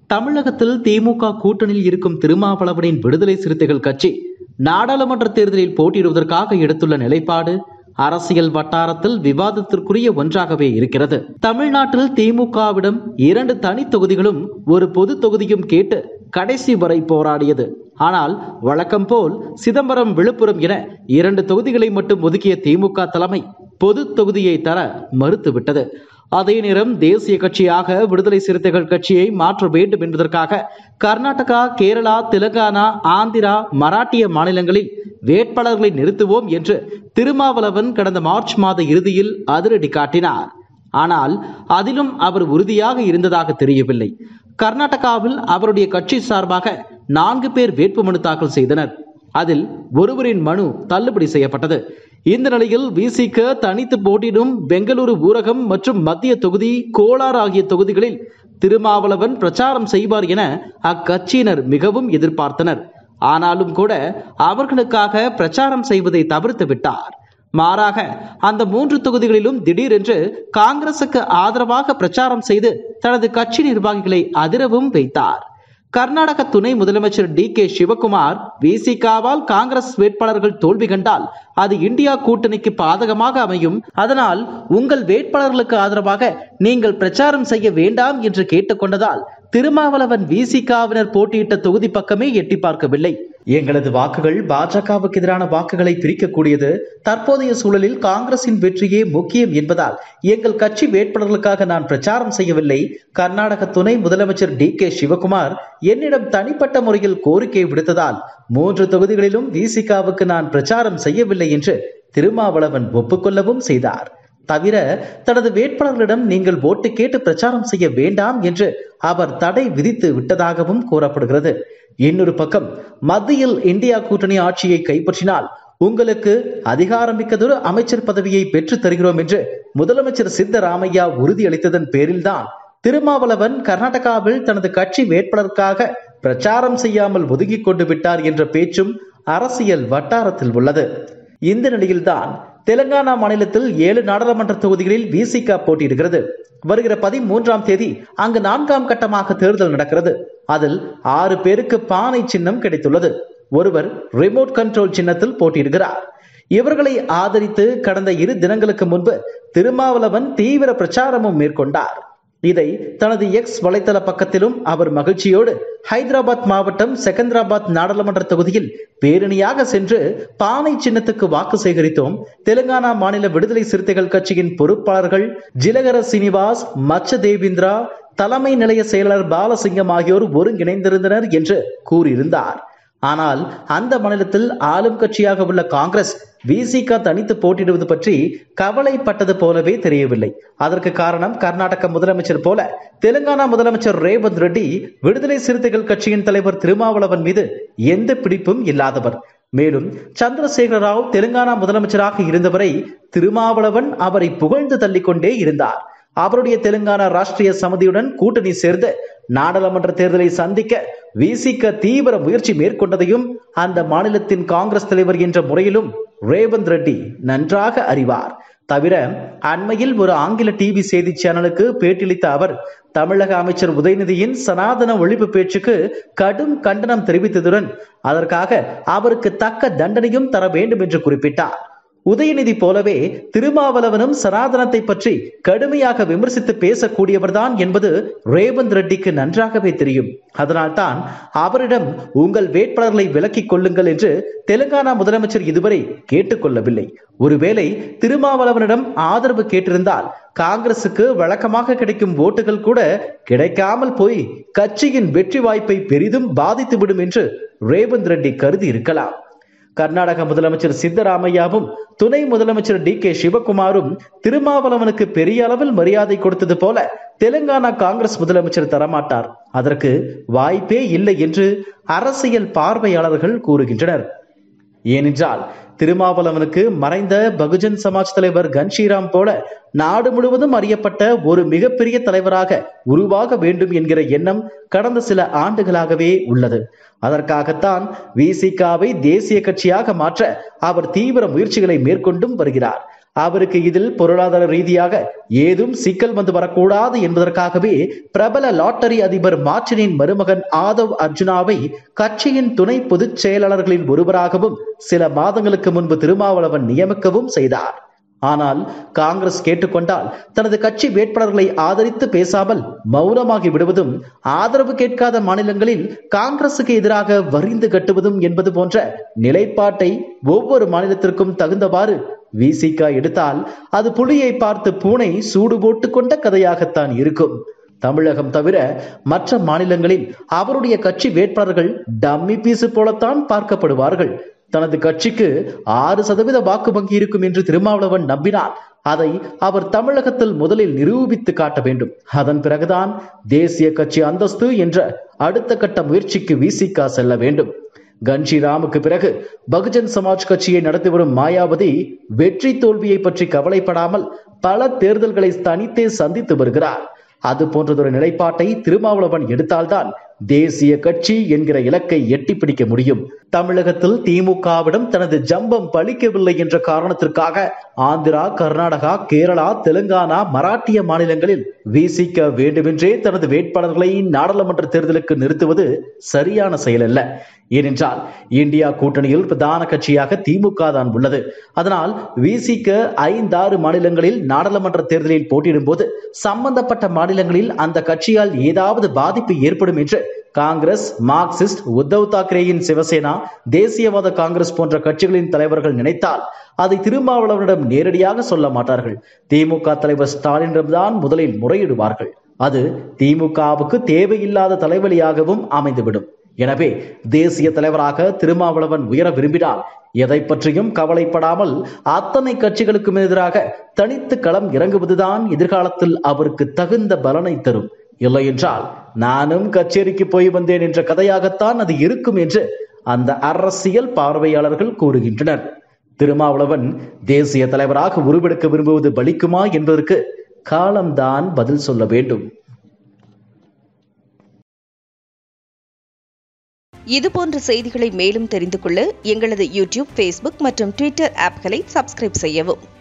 தமிழகத்தில் திமுக கூட்டணியில் இருக்கும் திருமாவளவனின் விடுதலை சிறுத்தைகள் கட்சி நாடாளுமன்ற தேர்தலில் போட்டியிடுவதற்காக எடுத்துள்ள நிலைப்பாடு அரசியல் வட்டாரத்தில் விவாதத்திற்குரிய ஒன்றாகவே இருக்கிறது தமிழ்நாட்டில் திமுகவிடம் இரண்டு தனி தொகுதிகளும் ஒரு பொது தொகுதியும் கேட்டு கடைசி வரை போராடியது ஆனால் வழக்கம் போல் சிதம்பரம் விழுப்புரம் என இரண்டு தொகுதிகளை மட்டும் ஒதுக்கிய திமுக தலைமை பொது தொகுதியை தர மறுத்துவிட்டது அதே நேரம் தேசிய கட்சியாக விடுதலை சிறுத்தைகள் கட்சியை மாற்ற வேண்டும் என்பதற்காக கர்நாடகா கேரளா தெலுங்கானா ஆந்திரா மராட்டிய மாநிலங்களில் வேட்பாளர்களை நிறுத்துவோம் என்று திருமாவளவன் கடந்த மார்ச் மாத இறுதியில் அதிரடி காட்டினார் ஆனால் அதிலும் அவர் உறுதியாக இருந்ததாக தெரியவில்லை கர்நாடகாவில் அவருடைய கட்சி சார்பாக நான்கு பேர் வேட்புமனு தாக்கல் செய்தனர் அதில் ஒருவரின் மனு தள்ளுபடி செய்யப்பட்டது இந்த நிலையில் விசிக தனித்து போட்டியிடும் பெங்களூரு ஊரகம் மற்றும் மத்திய தொகுதி கோலார் ஆகிய தொகுதிகளில் திருமாவளவன் பிரச்சாரம் செய்வார் என அக்கட்சியினர் மிகவும் எதிர்பார்த்தனர் ஆனாலும் கூட அவர்களுக்காக பிரச்சாரம் செய்வதை தவிர்த்து விட்டார் மாறாக அந்த மூன்று தொகுதிகளிலும் திடீரென்று காங்கிரசுக்கு ஆதரவாக பிரச்சாரம் செய்து தனது கட்சி நிர்வாகிகளை அதிரவும் வைத்தார் கர்நாடக துணை முதலமைச்சர் டி கே சிவகுமார் விசிகாவால் காங்கிரஸ் வேட்பாளர்கள் தோல்வி கண்டால் அது இந்தியா கூட்டணிக்கு பாதகமாக அமையும் அதனால் உங்கள் வேட்பாளர்களுக்கு ஆதரவாக நீங்கள் பிரச்சாரம் செய்ய வேண்டாம் என்று கேட்டுக்கொண்டதால் திருமாவளவன் விசிகாவினர் போட்டியிட்ட தொகுதி பக்கமே எட்டி பார்க்கவில்லை எங்களது வாக்குகள் பாஜகவுக்கு எதிரான வாக்குகளை பிரிக்கக்கூடியது தற்போதைய சூழலில் காங்கிரசின் வெற்றியே முக்கியம் என்பதால் எங்கள் கட்சி வேட்பாளர்களுக்காக நான் பிரச்சாரம் செய்யவில்லை கர்நாடக துணை முதலமைச்சர் டி கே சிவகுமார் என்னிடம் தனிப்பட்ட முறையில் கோரிக்கை விடுத்ததால் மூன்று தொகுதிகளிலும் விசிகாவுக்கு நான் பிரச்சாரம் செய்யவில்லை என்று திருமாவளவன் ஒப்புக்கொள்ளவும் செய்தார் தவிர தனது வேட்பாளர்களிடம் நீங்கள் ஓட்டு கேட்டு பிரச்சாரம் செய்ய வேண்டாம் என்று அவர் தடை விதித்து விட்டதாகவும் கூறப்படுகிறது இன்னொரு பக்கம் மத்தியில் இந்தியா கூட்டணி ஆட்சியை கைப்பற்றினால் உங்களுக்கு அதிகாரமிக்கதொரு அமைச்சர் பதவியை பெற்று தருகிறோம் என்று முதலமைச்சர் சித்தராமையா உறுதியளித்ததன் பேரில்தான் திருமாவளவன் கர்நாடகாவில் தனது கட்சி வேட்பாளருக்காக பிரச்சாரம் செய்யாமல் ஒதுங்கிக் கொண்டு விட்டார் என்ற பேச்சும் அரசியல் வட்டாரத்தில் உள்ளது இந்த நிலையில்தான் தெலுங்கானா மாநிலத்தில் ஏழு நாடாளுமன்ற தொகுதிகளில் விசிக போட்டியிடுகிறது வருகிற பதிமூன்றாம் தேதி அங்கு நான்காம் கட்டமாக தேர்தல் நடக்கிறது அதில் ஆறு பேருக்கு பானை சின்னம் கிடைத்துள்ளது ஒருவர் ரிமோட் கண்ட்ரோல் சின்னத்தில் போட்டியிடுகிறார் இவர்களை ஆதரித்து கடந்த இரு தினங்களுக்கு முன்பு திருமாவளவன் தீவிர பிரச்சாரமும் மேற்கொண்டார் இதை தனது எக்ஸ் வலைத்தள பக்கத்திலும் அவர் மகிழ்ச்சியோடு ஹைதராபாத் மாவட்டம் செகந்திராபாத் நாடாளுமன்ற தொகுதியில் பேரணியாக சென்று பானை சின்னத்துக்கு வாக்கு சேகரித்தோம் தெலுங்கானா மாநில விடுதலை சிறுத்தைகள் கட்சியின் பொறுப்பாளர்கள் ஜிலகர சீனிவாஸ் மச்ச தேவேந்திரா தலைமை நிலைய செயலாளர் பாலசிங்கம் ஆகியோர் ஒருங்கிணைந்திருந்தனர் என்று கூறியிருந்தார் ஆனால் அந்த மாநிலத்தில் ஆளும் கட்சியாக உள்ள காங்கிரஸ் விசிக தனித்து போட்டியிடுவது பற்றி கவலைப்பட்டது போலவே தெரியவில்லை அதற்கு காரணம் கர்நாடக முதலமைச்சர் போல தெலுங்கானா முதலமைச்சர் ரேவந்த் ரெட்டி விடுதலை சிறுத்தைகள் கட்சியின் தலைவர் திருமாவளவன் மீது எந்த பிடிப்பும் இல்லாதவர் மேலும் சந்திரசேகர ராவ் தெலுங்கானா முதலமைச்சராக இருந்தவரை திருமாவளவன் அவரை புகழ்ந்து தள்ளிக்கொண்டே இருந்தார் அவருடைய தெலுங்கானா ராஷ்டிரிய சமிதியுடன் கூட்டணி சேர்ந்து நாடாளுமன்ற தேர்தலை சந்திக்க விசிக தீவிர முயற்சி மேற்கொண்டதையும் அந்த மாநிலத்தின் காங்கிரஸ் தலைவர் என்ற முறையிலும் ரேவந்த் ரெட்டி நன்றாக அறிவார் தவிர அண்மையில் ஒரு ஆங்கில டிவி செய்தி சேனலுக்கு பேட்டியளித்த அவர் தமிழக அமைச்சர் உதயநிதியின் சனாதன ஒழிப்பு பேச்சுக்கு கடும் கண்டனம் தெரிவித்ததுடன் அதற்காக அவருக்கு தக்க தண்டனையும் தர வேண்டும் என்று குறிப்பிட்டார் உதயநிதி போலவே திருமாவளவனும் சனாதனத்தை பற்றி கடுமையாக விமர்சித்து பேசக்கூடியவர்தான் என்பது ரேவந்த் ரெட்டிக்கு நன்றாகவே தெரியும் அதனால்தான் அவரிடம் உங்கள் வேட்பாளர்களை விலக்கிக் கொள்ளுங்கள் என்று தெலுங்கானா முதலமைச்சர் இதுவரை கேட்டுக்கொள்ளவில்லை ஒருவேளை திருமாவளவனிடம் ஆதரவு கேட்டிருந்தால் காங்கிரசுக்கு வழக்கமாக கிடைக்கும் ஓட்டுகள் கூட கிடைக்காமல் போய் கட்சியின் வெற்றி வாய்ப்பை பெரிதும் பாதித்துவிடும் என்று ரேவந்த் ரெட்டி கருதி இருக்கலாம் கர்நாடக முதலமைச்சர் சித்தராமையாவும் துணை முதலமைச்சர் டி கே சிவகுமாரும் திருமாவளவனுக்கு பெரிய அளவில் மரியாதை கொடுத்தது போல தெலுங்கானா காங்கிரஸ் முதலமைச்சர் தரமாட்டார் அதற்கு வாய்ப்பே இல்லை என்று அரசியல் பார்வையாளர்கள் கூறுகின்றனர் ஏனென்றால் திருமாவளவனுக்கு மறைந்த பகுஜன் சமாஜ் தலைவர் கன்ஷீராம் போல நாடு முழுவதும் அறியப்பட்ட ஒரு மிகப்பெரிய தலைவராக உருவாக வேண்டும் என்கிற எண்ணம் கடந்த சில ஆண்டுகளாகவே உள்ளது அதற்காகத்தான் விசிகாவை தேசிய கட்சியாக மாற்ற அவர் தீவிர முயற்சிகளை மேற்கொண்டும் வருகிறார் அவருக்கு இதில் பொருளாதார ரீதியாக ஏதும் சிக்கல் வந்து வரக்கூடாது என்பதற்காகவே பிரபல லாட்டரி அதிபர் மார்டினின் மருமகன் ஆதவ் அர்ஜுனாவை கட்சியின் துணை பொதுச் செயலாளர்களில் ஒருவராகவும் சில மாதங்களுக்கு முன்பு திருமாவளவன் நியமிக்கவும் செய்தார் ஆனால் காங்கிரஸ் கேட்டுக்கொண்டால் தனது கட்சி வேட்பாளர்களை ஆதரித்து பேசாமல் மௌனமாகி விடுவதும் ஆதரவு கேட்காத மாநிலங்களில் காங்கிரசுக்கு எதிராக வரிந்து கட்டுவதும் என்பது போன்ற நிலைப்பாட்டை ஒவ்வொரு மாநிலத்திற்கும் தகுந்தவாறு விசிக எடுத்தால் அது புலியை பார்த்து பூனை சூடு போட்டு கொண்ட கதையாகத்தான் இருக்கும் தமிழகம் தவிர மற்ற மாநிலங்களில் அவருடைய கட்சி வேட்பாளர்கள் டம்மி பீசு போலத்தான் பார்க்கப்படுவார்கள் தனது கட்சிக்கு ஆறு சதவீத வாக்கு வங்கி இருக்கும் என்று திருமாவளவன் நம்பினார் அதை அவர் தமிழகத்தில் முதலில் நிரூபித்து காட்ட வேண்டும் அதன் பிறகுதான் தேசிய கட்சி அந்தஸ்து என்ற அடுத்த கட்ட முயற்சிக்கு விசிகா செல்ல வேண்டும் கன்ஷி ராமுக்கு பிறகு பகுஜன் சமாஜ் கட்சியை நடத்தி வரும் மாயாவதி வெற்றி தோல்வியை பற்றி கவலைப்படாமல் பல தேர்தல்களை தனித்தே சந்தித்து வருகிறார் அது போன்றதொரு நிலைப்பாட்டை திருமாவளவன் எடுத்தால்தான் தேசிய கட்சி என்கிற இலக்கை எட்டி பிடிக்க முடியும் தமிழகத்தில் திமுகவிடம் தனது ஜம்பம் பலிக்கவில்லை என்ற காரணத்திற்காக ஆந்திரா கர்நாடகா கேரளா தெலுங்கானா மராட்டிய மாநிலங்களில் வீசிக்க வேண்டுமென்றே தனது வேட்பாளர்களை நாடாளுமன்ற தேர்தலுக்கு நிறுத்துவது சரியான செயல் அல்ல ஏனென்றால் இந்தியா கூட்டணியில் பிரதான கட்சியாக திமுக தான் உள்ளது அதனால் விசிக்க ஐந்தாறு மாநிலங்களில் நாடாளுமன்ற தேர்தலில் போட்டியிடும் போது சம்பந்தப்பட்ட மாநிலங்களில் அந்த கட்சியால் ஏதாவது பாதிப்பு ஏற்படும் என்று காங்கிரஸ் மார்க்சிஸ்ட் உத்தவ் தாக்கரேயின் சிவசேனா தேசியவாத காங்கிரஸ் போன்ற கட்சிகளின் தலைவர்கள் நினைத்தால் அதை திருமாவளவனிடம் நேரடியாக சொல்ல மாட்டார்கள் திமுக தலைவர் ஸ்டாலினிடம்தான் முதலில் முறையிடுவார்கள் அது திமுகவுக்கு தேவையில்லாத தலைவலியாகவும் அமைந்துவிடும் எனவே தேசிய தலைவராக திருமாவளவன் உயர விரும்பினால் எதை பற்றியும் கவலைப்படாமல் அத்தனை கட்சிகளுக்கும் எதிராக தனித்து களம் இறங்குவதுதான் எதிர்காலத்தில் அவருக்கு தகுந்த பலனை தரும் இல்லையென்றால் நானும் கச்சேரிக்கு போய் வந்தேன் என்ற கதையாகத்தான் அது இருக்கும் என்று அந்த அரசியல் பார்வையாளர்கள் கூறுகின்றனர் திருமாவளவன் தேசிய தலைவராக உருவெடுக்க விரும்புவது பலிக்குமா என்பதற்கு காலம்தான் பதில் சொல்ல வேண்டும் இதுபோன்ற செய்திகளை மேலும் தெரிந்து கொள்ள எங்களது யூடியூப் ஃபேஸ்புக் மற்றும் ட்விட்டர் ஆப்களை சப்ஸ்கிரைப் செய்யவும்